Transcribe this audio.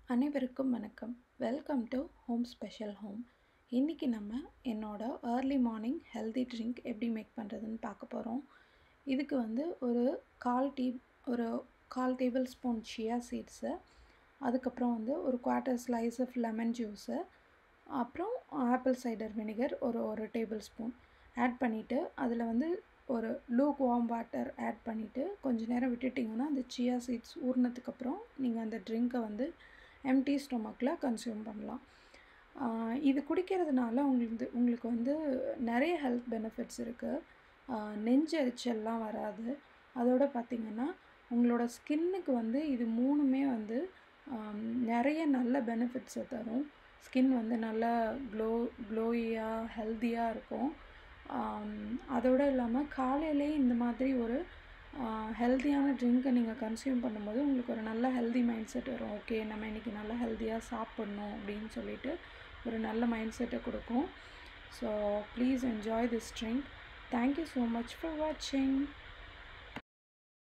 அனைவருக்கும் வணக்கம் welcome to home special home இன்றைக்கி நம்ம என்னோட ஏர்லி மார்னிங் ஹெல்தி ட்ரிங்க் எப்படி மேக் பண்ணுறதுன்னு பார்க்க போகிறோம் இதுக்கு வந்து ஒரு கால் டீ ஒரு கால் டேபிள் ஸ்பூன் சியா சீட்ஸு அதுக்கப்புறம் வந்து ஒரு quarter slice of lemon juice அப்புறம் ஆப்பிள் சைடர் வினிகர் ஒரு ஒரு டேபிள் ஸ்பூன் ஆட் பண்ணிவிட்டு அதில் வந்து ஒரு லூக் வார்ம் வாட்டர் ஆட் பண்ணிவிட்டு கொஞ்ச நேரம் விட்டுட்டிங்கன்னா அந்த சியா சீட்ஸ் ஊறினதுக்கப்புறம் நீங்கள் அந்த ட்ரிங்க்கை வந்து எம்டி ஸ்டொமக்கில் கன்சியூம் பண்ணலாம் ஆஹ் இது குடிக்கிறதுனால உங்களுக்கு உங்களுக்கு வந்து நிறைய ஹெல்த் பெனிஃபிட்ஸ் இருக்குது நெஞ்செரிச்சல்லாம் வராது அதோட பார்த்திங்கன்னா உங்களோட ஸ்கின்னுக்கு வந்து இது மூணுமே வந்து ஆம், நிறைய நல்ல பெனிஃபிட்ஸை தரும் ஸ்கின் வந்து நல்லா க்ளோ க்ளோயியாக ஹெல்த்தியாக இருக்கும் ஆம், அதோட இல்லாமல் காலையிலே இந்த மாதிரி ஒரு ஹெல்த்தியான ட்ரிங்க்கை நீங்கள் கன்சியூம் பண்ணும்போது உங்களுக்கு ஒரு நல்ல ஹெல்தி மைண்ட் செட் வரும் ஓகே நம்ம இன்றைக்கி நல்லா ஹெல்த்தியாக சாப்பிட்ணும் அப்படின்னு சொல்லிட்டு ஒரு நல்ல மைண்ட் செட்டை கொடுக்கும் so please enjoy this drink thank you so much for வாட்சிங்